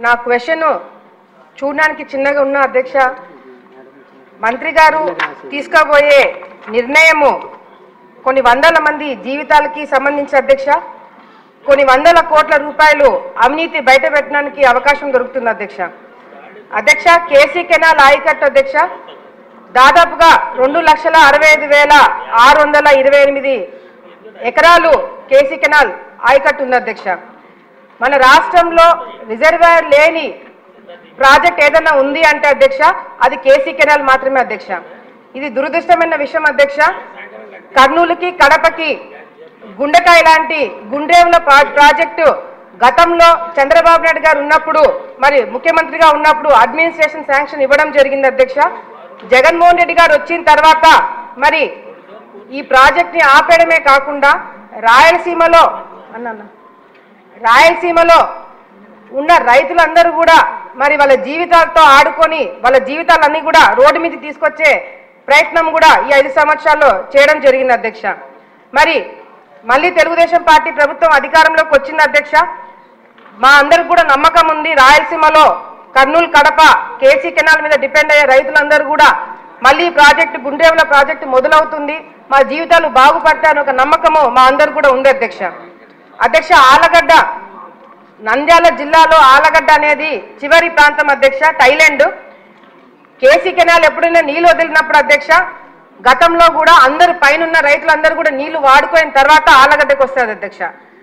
నా క్వశ్చన్ చూడడానికి చిన్నగా ఉన్న అధ్యక్ష మంత్రి గారు తీసుకోబోయే నిర్ణయము కొన్ని వందల మంది జీవితాలకి సంబంధించి అధ్యక్ష కొన్ని వందల కోట్ల రూపాయలు అవినీతి బయట పెట్టడానికి అవకాశం దొరుకుతుంది అధ్యక్ష అధ్యక్ష కేసీ కెనాల్ ఆయకట్టు అధ్యక్ష దాదాపుగా రెండు లక్షల అరవై ఐదు వేల ఆరు వందల ఇరవై ఎనిమిది ఎకరాలు కేసీ కెనాల్ ఆయకట్టు ఉంది అధ్యక్ష మన రాష్ట్రంలో రిజర్వాయర్ లేని ప్రాజెక్ట్ ఏదైనా ఉంది అంటే అధ్యక్ష అది కేసీ కెనాల్ మాత్రమే అధ్యక్ష ఇది దురదృష్టమైన విషయం అధ్యక్ష కర్నూలుకి కడపకి గుండెకాయ లాంటి గుండ్రేవుల ప్రా- ప్రాజెక్టు గతంలో చంద్రబాబు నాయుడు గారు ఉన్నప్పుడు మరి ముఖ్యమంత్రిగా ఉన్నప్పుడు అడ్మినిస్ట్రేషన్ శాంక్షన్ ఇవ్వడం జరిగింది అధ్యక్ష జగన్మోహన్ రెడ్డి గారు వచ్చిన తర్వాత మరి ఈ ప్రాజెక్ట్ ని ఆపేయడమే కాకుండా రాయలసీమలో అన్న అన్న. రాయలసీమలో ఉన్న రైతులందరూ కూడా మరి వాళ్ళ జీవితాలతో ఆడుకొని వాళ్ళ జీవితాలన్నీ కూడా రోడ్డు మీద తీసుకొచ్చే ప్రయత్నం కూడా ఈ ఐదు సంవత్సరాల్లో చేయడం జరిగింది అధ్యక్ష మరి మళ్ళీ తెలుగుదేశం పార్టీ ప్రభుత్వం అధికారంలోకి వచ్చింది అధ్యక్ష మా అందరికి కూడా నమ్మకం ఉంది రాయలసీమలో కర్నూలు కడప కేసీ కెనాల్ మీద డిపెండ్ అయ్యే రైతులందరూ కూడా మళ్ళీ ఈ ప్రాజెక్టు గుండేవుల ప్రాజెక్టు మొదలవుతుంది మా జీవితాలు బాగుపడతాయని ఒక నమ్మకము మా అందరు కూడా ఉంది అధ్యక్ష అధ్యక్ష ఆలగడ్డ నంద్యాల జిల్లాలో ఆలగడ్డ అనేది చివరి ప్రాంతం అధ్యక్ష థైలాండ్ కేసీ కెనాల్ ఎప్పుడైనా నీళ్లు వదిలినప్పుడు అధ్యక్ష గతంలో కూడా అందరు పైనున్న రైతులందరూ కూడా నీళ్లు వాడుకోయిన తర్వాత ఆలగడ్డకు వస్తుంది అధ్యక్ష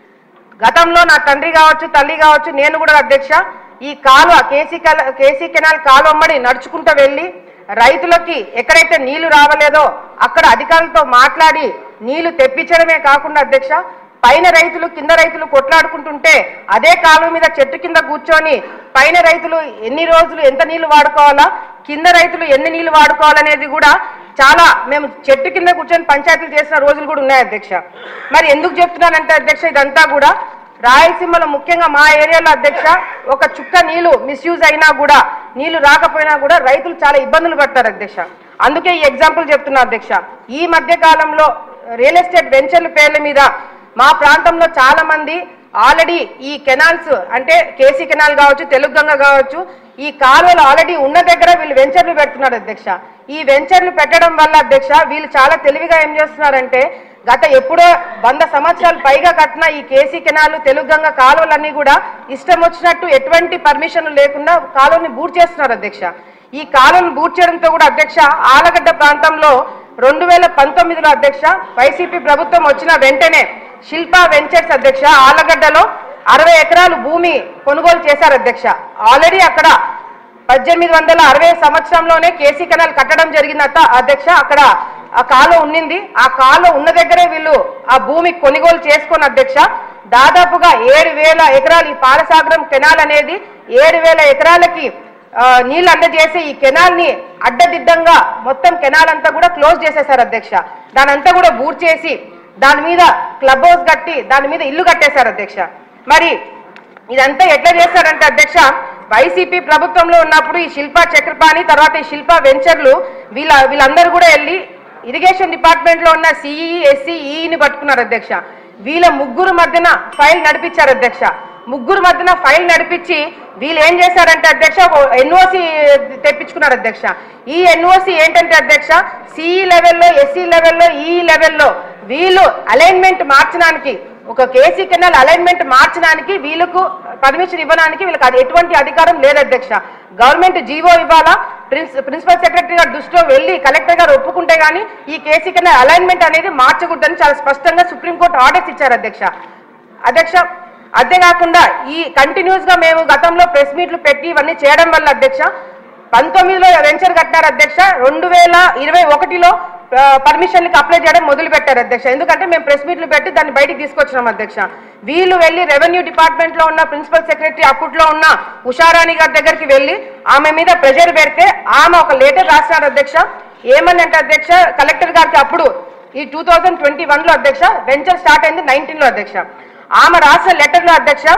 గతంలో నా తండ్రి కావచ్చు తల్లి కావచ్చు నేను కూడా అధ్యక్ష ఈ కాలువ కేసీ కెల కేసీ కెనాల్ కాలువమ్మడి నడుచుకుంటూ వెళ్ళి రైతులకి ఎక్కడైతే నీళ్లు రావలేదో అక్కడ అధికారులతో మాట్లాడి నీళ్లు తెప్పించడమే కాకుండా అధ్యక్ష పైన రైతులు కింద రైతులు కొట్లాడుకుంటుంటే అదే కాలువ మీద చెట్టు కింద కూర్చొని పైన రైతులు ఎన్ని రోజులు ఎంత నీళ్లు వాడుకోవాలా కింద రైతులు ఎన్ని నీళ్లు వాడుకోవాలనేది కూడా చాలా మేము చెట్టు కింద కూర్చొని పంచాయతీలు చేసిన రోజులు కూడా ఉన్నాయి అధ్యక్ష మరి ఎందుకు చెప్తున్నానంటే అధ్యక్ష ఇదంతా కూడా రాయలసీమలో ముఖ్యంగా మా ఏరియాలో అధ్యక్ష ఒక చుక్క నీళ్లు మిస్యూజ్ అయినా కూడా నీళ్లు రాకపోయినా కూడా రైతులు చాలా ఇబ్బందులు పడతారు అధ్యక్ష అందుకే ఈ ఎగ్జాంపుల్ చెప్తున్నా అధ్యక్ష ఈ మధ్య కాలంలో రియల్ ఎస్టేట్ వెంచర్ల పేర్ల మీద మా ప్రాంతంలో చాలా మంది ఆల్రెడీ ఈ కెనాల్స్ అంటే కేసీ కెనాల్ కావచ్చు తెలుగు గంగ కావచ్చు ఈ కాలువలు ఆల్రెడీ ఉన్న దగ్గర వీళ్ళు వెంచర్లు పెడుతున్నారు అధ్యక్ష ఈ వెంచర్లు పెట్టడం వల్ల అధ్యక్ష వీళ్ళు చాలా తెలివిగా ఏం చేస్తున్నారంటే గత ఎప్పుడో వంద సంవత్సరాలు పైగా కట్టిన ఈ కేసీ కెనాల్ తెలుగు గంగ కాలువలన్నీ కూడా ఇష్టం వచ్చినట్టు ఎటువంటి పర్మిషన్ లేకుండా కాలువని బూట్ చేస్తున్నారు అధ్యక్ష ఈ కాలువను బూట్ చేయడంతో కూడా అధ్యక్ష ఆలగడ్డ ప్రాంతంలో రెండు వేల పంతొమ్మిదిలో అధ్యక్ష వైసీపీ ప్రభుత్వం వచ్చిన వెంటనే శిల్పా వెంచర్స్ అధ్యక్ష ఆలగడ్డలో అరవై ఎకరాలు భూమి కొనుగోలు చేశారు అధ్యక్ష ఆల్రెడీ అక్కడ పద్దెనిమిది వందల అరవై సంవత్సరంలోనే కేసీ కెనాల్ కట్టడం జరిగిందట అధ్యక్ష అక్కడ ఆ కాలువ ఉన్నింది ఆ కాలువ ఉన్న దగ్గరే వీళ్ళు ఆ భూమి కొనుగోలు చేసుకున్న అధ్యక్ష దాదాపుగా ఏడు వేల ఎకరాలు ఈ పాలసాగరం కెనాల్ అనేది ఏడు వేల ఎకరాలకి ఆ, నీళ్లు అందజేసి ఈ కెనాల్ ని అడ్డదిడ్డంగా మొత్తం కెనాల్ అంతా కూడా క్లోజ్ చేసేశారు అధ్యక్ష దాని అంతా కూడా బూర్ చేసి దాని మీద క్లబ్ హౌస్ కట్టి దాని మీద ఇల్లు కట్టేశారు అధ్యక్ష మరి ఇదంతా ఎట్లా చేస్తారంటే అధ్యక్ష వైసీపీ ప్రభుత్వంలో ఉన్నప్పుడు ఈ శిల్పా చక్రపాణి తర్వాత ఈ శిల్పా వెంచర్లు వీళ్ళ వీళ్ళందరూ కూడా వెళ్ళి ఇరిగేషన్ డిపార్ట్మెంట్ లో ఉన్న సిఈ ఎస్సీ ఈని పట్టుకున్నారు అధ్యక్ష వీళ్ళ ముగ్గురు మధ్యన ఫైల్ నడిపించారు అధ్యక్ష ముగ్గురు మధ్యన ఫైల్ నడిపించి వీళ్ళు ఏం చేశారంటే అధ్యక్ష ఎన్ఓసి తెప్పించుకున్నారు అధ్యక్ష ఈ ఎన్ఓసి ఏంటంటే అధ్యక్ష సిఈ లెవెల్లో ఎస్సీ లెవెల్లో ఈ లెవెల్లో వీళ్ళు అలైన్మెంట్ మార్చడానికి ఒక కేసీ కెనాల్ అలైన్మెంట్ మార్చడానికి వీళ్ళకు పర్మిషన్ ఇవ్వడానికి వీళ్ళకి అది ఎటువంటి అధికారం లేదు అధ్యక్ష గవర్నమెంట్ జీవో ఇవ్వాలా ప్రిన్స్ ప్రిన్సిపల్ సెక్రటరీ గారు దృష్టిలో వెళ్ళి కలెక్టర్ గారు ఒప్పుకుంటే గానీ ఈ కేసీ కెనాల్ అలైన్మెంట్ అనేది మార్చకూడదని చాలా స్పష్టంగా సుప్రీంకోర్టు ఆర్డర్స్ ఇచ్చారు అధ్యక్ష అధ్యక్ష అంతేకాకుండా ఈ కంటిన్యూస్ గా మేము గతంలో ప్రెస్ మీట్లు పెట్టి ఇవన్నీ చేయడం వల్ల అధ్యక్ష పంతొమ్మిదిలో వెంచర్ కట్టారు అధ్యక్ష రెండు వేల ఇరవై ఒకటిలో పర్మిషన్లకి అప్లై చేయడం మొదలు పెట్టారు అధ్యక్ష ఎందుకంటే మేము ప్రెస్ మీట్లు పెట్టి దాన్ని బయటికి తీసుకొచ్చినాం అధ్యక్ష వీళ్ళు వెళ్ళి రెవెన్యూ డిపార్ట్మెంట్ లో ఉన్న ప్రిన్సిపల్ సెక్రటరీ అప్పట్లో ఉన్న ఉషారాణి గారి దగ్గరికి వెళ్ళి ఆమె మీద ప్రెషర్ పెడితే ఆమె ఒక లెటర్ రాసినారు అధ్యక్ష ఏమని అంటే అధ్యక్ష కలెక్టర్ గారికి అప్పుడు ఈ టూ థౌజండ్ ట్వంటీ వన్ లో అధ్యక్ష వెంచర్ స్టార్ట్ అయింది నైన్టీన్ లో అధ్యక్ష ఆమె రాసిన లెటర్ లో అధ్యక్ష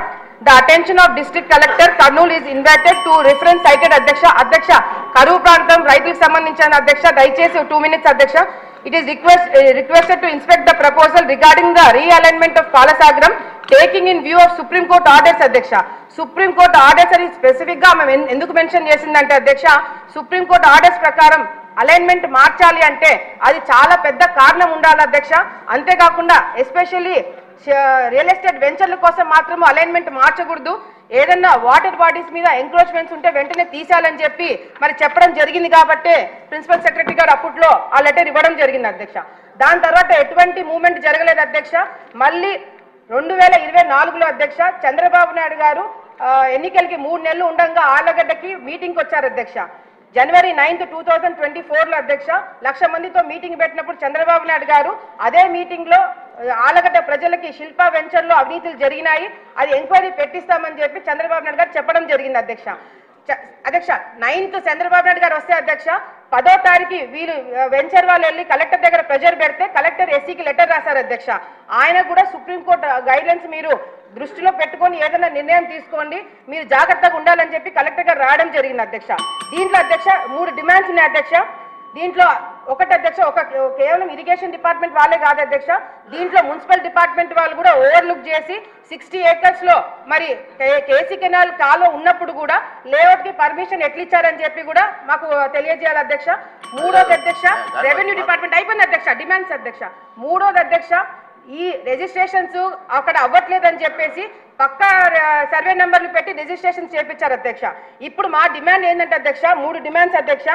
the attention of district collector Kurnool is invited to reference cited అధ్యక్ష అధ్యక్ష కరువు ప్రాంతం రైతులకు సంబంధించిన అధ్యక్ష దయచేసి టూ మినిట్స్ అధ్యక్ష it is request requested to inspect the proposal regarding the realignment of Palasagaram taking in view of Supreme Court orders అధ్యక్ష సుప్రీం కోర్ట్ ఆర్డర్స్ అని స్పెసిఫిక్ గా మేము ఎన్- ఎందుకు మెన్షన్ చేసిందంటే అధ్యక్ష సుప్రీం కోర్ట్ ఆర్డర్స్ ప్రకారం అలైన్మెంట్ మార్చాలి అంటే అది చాలా పెద్ద కారణం ఉండాలి అధ్యక్ష అంతేకాకుండా ఎస్పెషల్లీ రియల్ ఎస్టేట్ వెంచర్ల కోసం మాత్రం అలైన్మెంట్ మార్చకూడదు ఏదన్నా వాటర్ బాడీస్ మీద ఎంక్రోచ్మెంట్స్ ఉంటే వెంటనే తీసేయాలని చెప్పి మరి చెప్పడం జరిగింది కాబట్టే ప్రిన్సిపల్ సెక్రటరీ గారు అప్పట్లో ఆ లెటర్ ఇవ్వడం జరిగింది అధ్యక్ష దాని తర్వాత ఎటువంటి మూమెంట్ జరగలేదు అధ్యక్ష మళ్ళీ రెండు వేల ఇరవై నాలుగులో అధ్యక్ష చంద్రబాబు నాయుడు గారు ఆ, ఎన్నికలకి మూడు నెలలు ఉండగా ఆళ్లగడ్డకి మీటింగ్కి వచ్చారు అధ్యక్ష January ninth two thousand twenty ఫోర్లో అధ్యక్ష లక్ష మందితో మీటింగ్ పెట్టినప్పుడు చంద్రబాబు నాయుడు గారు అదే మీటింగ్లో ఆ, ఆళ్లగడ్డ ప్రజలకి శిల్ప వెంచర్లో అవినీతులు జరిగినాయి అది ఎంక్వైరీ పెట్టిస్తామని చెప్పి చంద్రబాబు నాయుడు గారు చెప్పడం జరిగింది అధ్యక్ష చ- అధ్యక్ష నైన్త్ చంద్రబాబు నాయుడు గారు వస్తే అధ్యక్ష పదో తారీఖు వీళ్ళు ఆ, వెంచర్ వాళ్ళు వెళ్ళి కలెక్టర్ దగ్గర ప్రెజర్ పెడితే కలెక్టర్ ఎస్సీకి లెటర్ రాశారు అధ్యక్ష ఆయన కూడా సుప్రీంకోర్టు గైడ్ లైన్స్ మీరు దృష్టిలో పెట్టుకొని ఏదైనా నిర్ణయం తీసుకోండి మీరు జాగ్రత్తగా ఉండాలని చెప్పి కలెక్టర్ గారు రావడం జరిగింది అధ్యక్ష దీంట్లో అధ్యక్ష మూడు డిమాండ్స్ ఉన్నాయి అధ్యక్ష దీంట్లో ఒకటి అధ్యక్ష ఒక కేవలం ఇరిగేషన్ డిపార్ట్మెంట్ వాళ్ళే కాదు అధ్యక్ష దీంట్లో మున్సిపల్ డిపార్ట్మెంట్ వాళ్ళు కూడా ఓవర్లుక్ చేసి సిక్స్టీ ఏకర్స్ లో మరి కే- కేసీ కెనాల్ కాలువ ఉన్నప్పుడు కూడా లేఅవుట్ కి పర్మిషన్ ఎట్లా ఇచ్చారని చెప్పి కూడా మాకు తెలియజేయాలి అధ్యక్ష మూడోది అధ్యక్ష రెవెన్యూ డిపార్ట్మెంట్ అయిపోయింది అధ్యక్ష డిమాండ్స్ అధ్యక్ష మూడోది అధ్యక్ష ఈ రిజిస్ట్రేషన్స్ అక్కడ అవ్వట్లేదని చెప్పేసి పక్క సర్వే నెంబర్లు పెట్టి రిజిస్ట్రేషన్ చేపించారు అధ్యక్ష ఇప్పుడు మా డిమాండ్ ఏంటంటే అధ్యక్ష మూడు డిమాండ్స్ అధ్యక్ష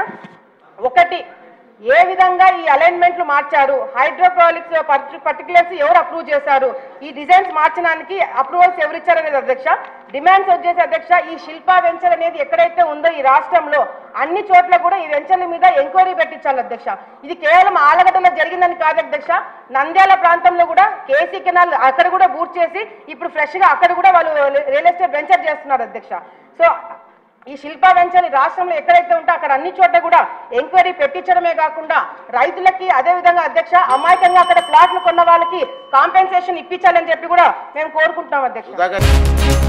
ఒకటి ఏ విధంగా ఈ అలైన్మెంట్లు మార్చారు హైడ్రోపాలిక్స్ పర్టికులర్స్ ఎవరు అప్రూవ్ చేశారు ఈ డిజైన్స్ మార్చడానికి అప్రూవల్స్ ఎవరు ఇచ్చారనేది అధ్యక్ష డిమాండ్స్ వచ్చేసి అధ్యక్ష ఈ శిల్పా వెంచర్ అనేది ఎక్కడైతే ఉందో ఈ రాష్ట్రంలో అన్ని చోట్ల కూడా ఈ వెంచర్ల మీద ఎంక్వైరీ పెట్టించాలి అధ్యక్ష ఇది కేవలం ఆలగడ్డలో జరిగిందని కాదు అధ్యక్ష నంద్యాల ప్రాంతంలో కూడా కేసీ కెనాల్ అక్కడ కూడా బూట్ చేసి ఇప్పుడు ఫ్రెష్ గా అక్కడ కూడా వాళ్ళు రియల్ ఎస్టేట్ వెంచర్ చేస్తున్నారు అధ్యక్ష సో ఈ శిల్పా వెంచర్ ఈ రాష్ట్రంలో ఎక్కడైతే ఉంటే అక్కడ అన్ని చోట్ల కూడా ఎంక్వైరీ పెట్టించడమే కాకుండా రైతులకి అదే విధంగా అధ్యక్ష అమాయకంగా అక్కడ ప్లాట్లు కొన్న వాళ్ళకి కాంపెన్సేషన్ ఇప్పించాలని చెప్పి కూడా మేము కోరుకుంటున్నాం అధ్యక్ష సుధాకర్